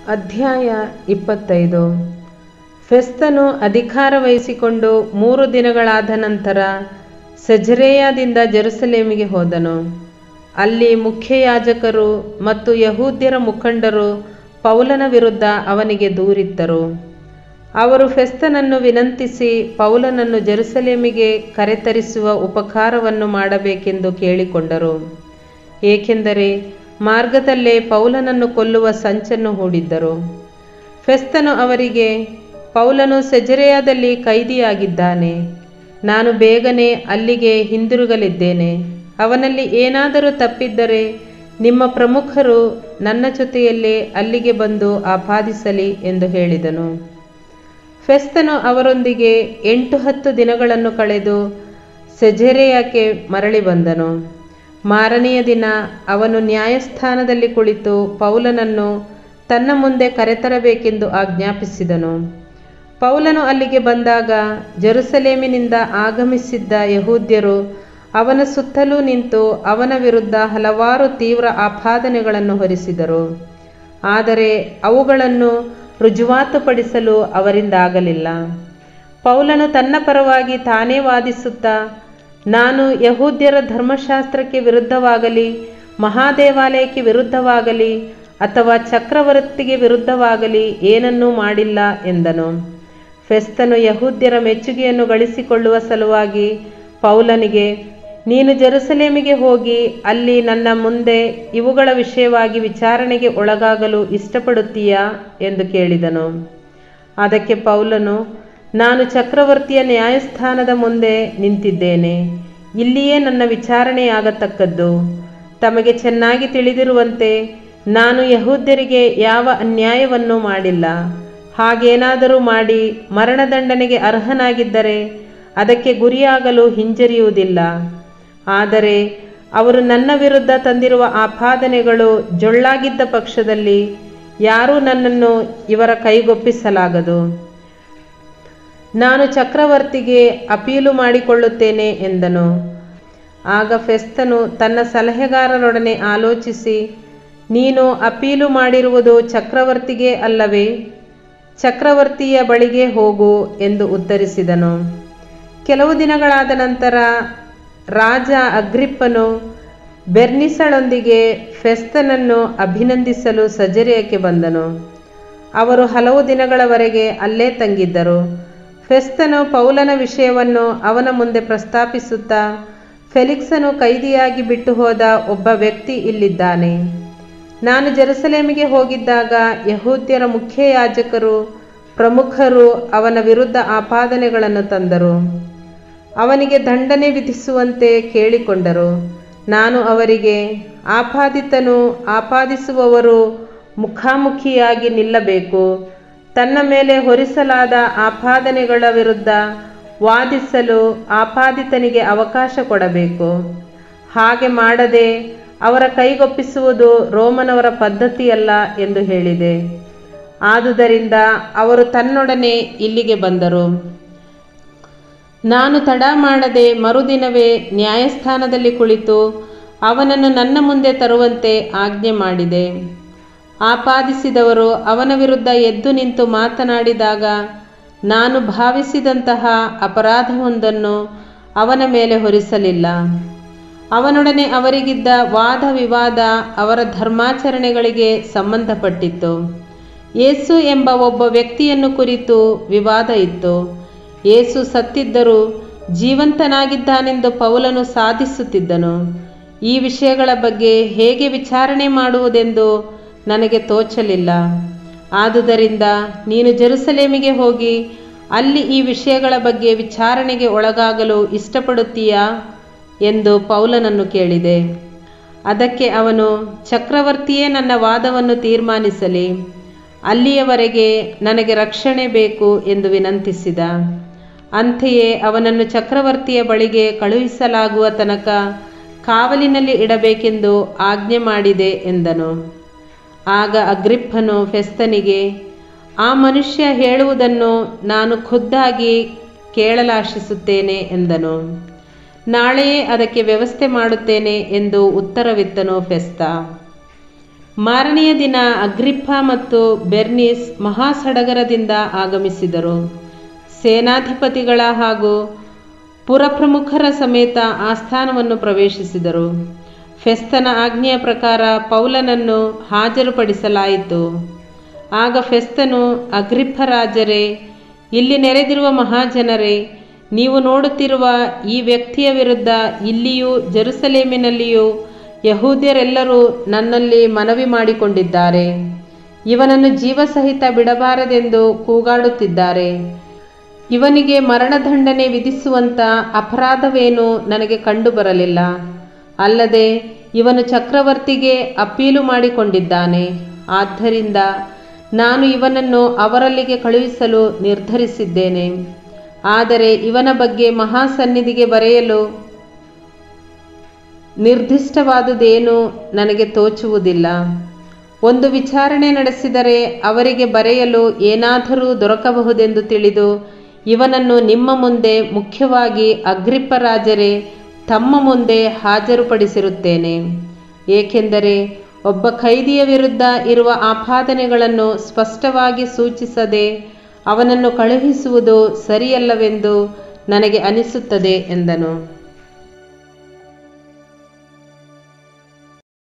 ಅಧ್ಯಾಯ ಇಪ್ಪತ್ತೈದು ಫೆಸ್ತನು ಅಧಿಕಾರ ವಹಿಸಿಕೊಂಡು ಮೂರು ದಿನಗಳಾದ ನಂತರ ಸೆಜರೇಯದಿಂದ ಜೆರುಸಲೇಮಿಗೆ ಹೋದನು ಅಲ್ಲಿ ಮುಖ್ಯಯಾಜಕರು ಮತ್ತು ಯಹೂದ್ಯರ ಮುಖಂಡರು ಪೌಲನ ವಿರುದ್ಧ ಅವನಿಗೆ ದೂರಿತ್ತರು ಅವರು ಫೆಸ್ತನನ್ನು ವಿನಂತಿಸಿ ಪೌಲನನ್ನು ಜೆರುಸಲೇಮಿಗೆ ಕರೆತರಿಸುವ ಉಪಕಾರವನ್ನು ಮಾಡಬೇಕೆಂದು ಕೇಳಿಕೊಂಡರು ಏಕೆಂದರೆ ಮಾರ್ಗದಲ್ಲೇ ಪೌಲನನ್ನು ಕೊಲ್ಲುವ ಸಂಚನ್ನು ಹೂಡಿದ್ದರು ಫೆಸ್ತನು ಅವರಿಗೆ ಪೌಲನು ಸೆಜರೆಯಾದಲ್ಲಿ ಕೈದಿಯಾಗಿದ್ದಾನೆ ನಾನು ಬೇಗನೆ ಅಲ್ಲಿಗೆ ಹಿಂದಿರುಗಲಿದ್ದೇನೆ ಅವನಲ್ಲಿ ಏನಾದರೂ ತಪ್ಪಿದ್ದರೆ ನಿಮ್ಮ ಪ್ರಮುಖರು ನನ್ನ ಜೊತೆಯಲ್ಲೇ ಅಲ್ಲಿಗೆ ಬಂದು ಆಪಾದಿಸಲಿ ಎಂದು ಹೇಳಿದನು ಫೆಸ್ತನು ಅವರೊಂದಿಗೆ ಎಂಟು ಹತ್ತು ದಿನಗಳನ್ನು ಕಳೆದು ಸೆಜೆರೆಯಾಕ್ಕೆ ಮರಳಿ ಬಂದನು ಮಾರನೆಯ ದಿನ ಅವನು ನ್ಯಾಯಸ್ಥಾನದಲ್ಲಿ ಕುಳಿತು ಪೌಲನನ್ನು ತನ್ನ ಮುಂದೆ ಕರೆತರಬೇಕೆಂದು ಆಜ್ಞಾಪಿಸಿದನು ಪೌಲನು ಅಲ್ಲಿಗೆ ಬಂದಾಗ ಜೆರುಸಲೇಮಿನಿಂದ ಆಗಮಿಸಿದ್ದ ಯಹೂದ್ಯರು ಅವನ ಸುತ್ತಲೂ ನಿಂತು ಅವನ ವಿರುದ್ಧ ಹಲವಾರು ತೀವ್ರ ಆಪಾದನೆಗಳನ್ನು ಹೊರಿಸಿದರು ಆದರೆ ಅವುಗಳನ್ನು ರುಜುವಾತುಪಡಿಸಲು ಅವರಿಂದಾಗಲಿಲ್ಲ ಪೌಲನು ತನ್ನ ಪರವಾಗಿ ತಾನೇ ವಾದಿಸುತ್ತಾ ನಾನು ಯಹೂದ್ಯರ ಧರ್ಮಶಾಸ್ತ್ರಕ್ಕೆ ವಿರುದ್ಧವಾಗಲಿ ಮಹಾದೇವಾಲಯಕ್ಕೆ ವಿರುದ್ಧವಾಗಲಿ ಅಥವಾ ಚಕ್ರವರ್ತಿಗೆ ವಿರುದ್ಧವಾಗಲಿ ಏನನ್ನೂ ಮಾಡಿಲ್ಲ ಎಂದನು ಫೆಸ್ತನು ಯಹೂದ್ಯರ ಮೆಚ್ಚುಗೆಯನ್ನು ಗಳಿಸಿಕೊಳ್ಳುವ ಸಲುವಾಗಿ ಪೌಲನಿಗೆ ನೀನು ಜೆರುಸಲೇಮಿಗೆ ಹೋಗಿ ಅಲ್ಲಿ ನನ್ನ ಮುಂದೆ ಇವುಗಳ ವಿಷಯವಾಗಿ ವಿಚಾರಣೆಗೆ ಒಳಗಾಗಲು ಇಷ್ಟಪಡುತ್ತೀಯಾ ಎಂದು ಕೇಳಿದನು ಅದಕ್ಕೆ ಪೌಲನು ನಾನು ಚಕ್ರವರ್ತಿಯ ನ್ಯಾಯಸ್ಥಾನದ ಮುಂದೆ ನಿಂತಿದ್ದೇನೆ ಇಲ್ಲಿಯೇ ನನ್ನ ವಿಚಾರಣೆಯಾಗತಕ್ಕದ್ದು ತಮಗೆ ಚೆನ್ನಾಗಿ ತಿಳಿದಿರುವಂತೆ ನಾನು ಯಹೂದ್ಯರಿಗೆ ಯಾವ ಅನ್ಯಾಯವನ್ನು ಮಾಡಿಲ್ಲ ಹಾಗೇನಾದರೂ ಮಾಡಿ ಮರಣದಂಡನೆಗೆ ಅರ್ಹನಾಗಿದ್ದರೆ ಅದಕ್ಕೆ ಗುರಿಯಾಗಲು ಹಿಂಜರಿಯುವುದಿಲ್ಲ ಆದರೆ ಅವರು ನನ್ನ ವಿರುದ್ಧ ತಂದಿರುವ ಆಪಾದನೆಗಳು ಜೊಳ್ಳಾಗಿದ್ದ ಪಕ್ಷದಲ್ಲಿ ಯಾರೂ ನನ್ನನ್ನು ಇವರ ಕೈಗೊಪ್ಪಿಸಲಾಗದು ನಾನು ಚಕ್ರವರ್ತಿಗೆ ಅಪೀಲು ಮಾಡಿಕೊಳ್ಳುತ್ತೇನೆ ಎಂದನು ಆಗ ಫೆಸ್ತನು ತನ್ನ ಸಲಹೆಗಾರರೊಡನೆ ಆಲೋಚಿಸಿ ನೀನು ಅಪೀಲು ಮಾಡಿರುವುದು ಚಕ್ರವರ್ತಿಗೆ ಅಲ್ಲವೇ ಚಕ್ರವರ್ತಿಯ ಬಳಿಗೆ ಹೋಗು ಎಂದು ಉತ್ತರಿಸಿದನು ಕೆಲವು ದಿನಗಳಾದ ನಂತರ ರಾಜ ಅಗ್ರಿಪ್ಪನು ಬೆರ್ನಿಸಳೊಂದಿಗೆ ಫೆಸ್ತನನ್ನು ಅಭಿನಂದಿಸಲು ಸಜರಿಯಕ್ಕೆ ಬಂದನು ಅವರು ಹಲವು ದಿನಗಳವರೆಗೆ ಅಲ್ಲೇ ತಂಗಿದ್ದರು ಫೆಸ್ತನು ಪೌಲನ ವಿಷಯವನ್ನು ಅವನ ಮುಂದೆ ಪ್ರಸ್ತಾಪಿಸುತ್ತಾ ಫೆಲಿಕ್ಸನು ಕೈದಿಯಾಗಿ ಬಿಟ್ಟು ಹೋದ ಒಬ್ಬ ವ್ಯಕ್ತಿ ಇಲ್ಲಿದ್ದಾನೆ ನಾನು ಜೆರುಸಲೇಮಿಗೆ ಹೋಗಿದ್ದಾಗ ಯಹೂದ್ಯರ ಮುಖ್ಯ ಯಾಜಕರು ಪ್ರಮುಖರು ಅವನ ವಿರುದ್ಧ ಆಪಾದನೆಗಳನ್ನು ತಂದರು ಅವನಿಗೆ ದಂಡನೆ ವಿಧಿಸುವಂತೆ ಕೇಳಿಕೊಂಡರು ನಾನು ಅವರಿಗೆ ಆಪಾದಿತನು ಆಪಾದಿಸುವವರು ಮುಖಾಮುಖಿಯಾಗಿ ನಿಲ್ಲಬೇಕು ತನ್ನ ಮೇಲೆ ಹೊರಿಸಲಾದ ಆಪಾದನೆಗಳ ವಿರುದ್ಧ ವಾದಿಸಲು ಆಪಾದಿತನಿಗೆ ಅವಕಾಶ ಕೊಡಬೇಕು ಹಾಗೆ ಮಾಡದೆ ಅವರ ಕೈಗೊಪ್ಪಿಸುವುದು ರೋಮನವರ ಪದ್ಧತಿಯಲ್ಲ ಎಂದು ಹೇಳಿದೆ ಆದುದರಿಂದ ಅವರು ತನ್ನೊಡನೆ ಇಲ್ಲಿಗೆ ಬಂದರು ನಾನು ತಡ ಮಾಡದೆ ಮರುದಿನವೇ ನ್ಯಾಯಸ್ಥಾನದಲ್ಲಿ ಕುಳಿತು ಅವನನ್ನು ನನ್ನ ಮುಂದೆ ತರುವಂತೆ ಆಜ್ಞೆ ಮಾಡಿದೆ ಆಪಾದಿಸಿದವರು ಅವನ ವಿರುದ್ಧ ಎದ್ದು ನಿಂತು ಮಾತನಾಡಿದಾಗ ನಾನು ಭಾವಿಸಿದಂತಹ ಅಪರಾಧವೊಂದನ್ನು ಅವನ ಮೇಲೆ ಹೊರಿಸಲಿಲ್ಲ ಅವನೊಡನೆ ಅವರಿಗಿದ್ದ ವಾದ ವಿವಾದ ಅವರ ಧರ್ಮಾಚರಣೆಗಳಿಗೆ ಸಂಬಂಧಪಟ್ಟಿತ್ತು ಯೇಸು ಎಂಬ ಒಬ್ಬ ವ್ಯಕ್ತಿಯನ್ನು ಕುರಿತು ವಿವಾದ ಇತ್ತು ಯೇಸು ಸತ್ತಿದ್ದರೂ ಜೀವಂತನಾಗಿದ್ದಾನೆಂದು ಪೌಲನು ಸಾಧಿಸುತ್ತಿದ್ದನು ಈ ವಿಷಯಗಳ ಬಗ್ಗೆ ಹೇಗೆ ವಿಚಾರಣೆ ಮಾಡುವುದೆಂದು ನನಗೆ ತೋಚಲಿಲ್ಲ ಆದುದರಿಂದ ನೀನು ಜೆರುಸಲೇಮಿಗೆ ಹೋಗಿ ಅಲ್ಲಿ ಈ ವಿಷಯಗಳ ಬಗ್ಗೆ ವಿಚಾರಣೆಗೆ ಒಳಗಾಗಲು ಇಷ್ಟಪಡುತ್ತೀಯಾ ಎಂದು ಪೌಲನನ್ನು ಕೇಳಿದೆ ಅದಕ್ಕೆ ಅವನು ಚಕ್ರವರ್ತಿಯೇ ನನ್ನ ವಾದವನ್ನು ತೀರ್ಮಾನಿಸಲಿ ಅಲ್ಲಿಯವರೆಗೆ ನನಗೆ ರಕ್ಷಣೆ ಬೇಕು ಎಂದು ವಿನಂತಿಸಿದ ಅಂತೆಯೇ ಅವನನ್ನು ಚಕ್ರವರ್ತಿಯ ಬಳಿಗೆ ಕಳುಹಿಸಲಾಗುವ ತನಕ ಕಾವಲಿನಲ್ಲಿ ಇಡಬೇಕೆಂದು ಆಜ್ಞೆ ಮಾಡಿದೆ ಎಂದನು ಆಗ ಅಗ್ರಿಪ್ಪನು ಫೆಸ್ತನಿಗೆ ಆ ಮನುಷ್ಯ ಹೇಳುವುದನ್ನು ನಾನು ಖುದ್ದಾಗಿ ಕೇಳಲಾಶಿಸುತ್ತೇನೆ ಎಂದನು ನಾಳೆಯೇ ಅದಕ್ಕೆ ವ್ಯವಸ್ಥೆ ಮಾಡುತ್ತೇನೆ ಎಂದು ಉತ್ತರವಿತ್ತನು ಫೆಸ್ತ ಮಾರನೆಯ ದಿನ ಅಗ್ರಿಪ್ಪ ಮತ್ತು ಬೆರ್ನಿಸ್ ಮಹಾಸಡಗರದಿಂದ ಆಗಮಿಸಿದರು ಸೇನಾಧಿಪತಿಗಳ ಹಾಗೂ ಪುರಪ್ರಮುಖರ ಸಮೇತ ಆಸ್ಥಾನವನ್ನು ಪ್ರವೇಶಿಸಿದರು ಫೆಸ್ತನ ಆಜ್ಞೆಯ ಪ್ರಕಾರ ಪೌಲನನ್ನು ಹಾಜರುಪಡಿಸಲಾಯಿತು ಆಗ ಫೆಸ್ತನು ಅಗ್ರಿಪ್ಪ ರಾಜರೇ ಇಲ್ಲಿ ನೆರೆದಿರುವ ಮಹಾಜನರೇ ನೀವು ನೋಡುತ್ತಿರುವ ಈ ವ್ಯಕ್ತಿಯ ವಿರುದ್ಧ ಇಲ್ಲಿಯೂ ಜೆರುಸಲೇಮಿನಲ್ಲಿಯೂ ಯಹೂದ್ಯರೆಲ್ಲರೂ ನನ್ನಲ್ಲಿ ಮನವಿ ಮಾಡಿಕೊಂಡಿದ್ದಾರೆ ಇವನನ್ನು ಜೀವಸಹಿತ ಬಿಡಬಾರದೆಂದು ಕೂಗಾಡುತ್ತಿದ್ದಾರೆ ಇವನಿಗೆ ಮರಣದಂಡನೆ ವಿಧಿಸುವಂಥ ಅಪರಾಧವೇನೂ ನನಗೆ ಕಂಡುಬರಲಿಲ್ಲ ಅಲ್ಲದೆ ಇವನು ಚಕ್ರವರ್ತಿಗೆ ಅಪ್ಪೀಲು ಮಾಡಿಕೊಂಡಿದ್ದಾನೆ ಆದ್ದರಿಂದ ನಾನು ಇವನನ್ನು ಅವರಲ್ಲಿಗೆ ಕಳುಹಿಸಲು ನಿರ್ಧರಿಸಿದ್ದೇನೆ ಆದರೆ ಇವನ ಬಗ್ಗೆ ಮಹಾಸನ್ನಿಧಿಗೆ ಬರೆಯಲು ನಿರ್ದಿಷ್ಟವಾದುದೇನು ನನಗೆ ತೋಚುವುದಿಲ್ಲ ಒಂದು ವಿಚಾರಣೆ ನಡೆಸಿದರೆ ಅವರಿಗೆ ಬರೆಯಲು ಏನಾದರೂ ದೊರಕಬಹುದೆಂದು ತಿಳಿದು ಇವನನ್ನು ನಿಮ್ಮ ಮುಂದೆ ಮುಖ್ಯವಾಗಿ ಅಗ್ರಿಪ್ಪ ರಾಜರೇ ತಮ್ಮ ಮುಂದೆ ಹಾಜರುಪಡಿಸಿರುತ್ತೇನೆ ಏಕೆಂದರೆ ಒಬ್ಬ ಖೈದಿಯ ವಿರುದ್ಧ ಇರುವ ಆಪಾದನೆಗಳನ್ನು ಸ್ಪಷ್ಟವಾಗಿ ಸೂಚಿಸದೆ ಅವನನ್ನು ಕಳುಹಿಸುವುದು ಸರಿಯಲ್ಲವೆಂದು ನನಗೆ ಅನಿಸುತ್ತದೆ ಎಂದನು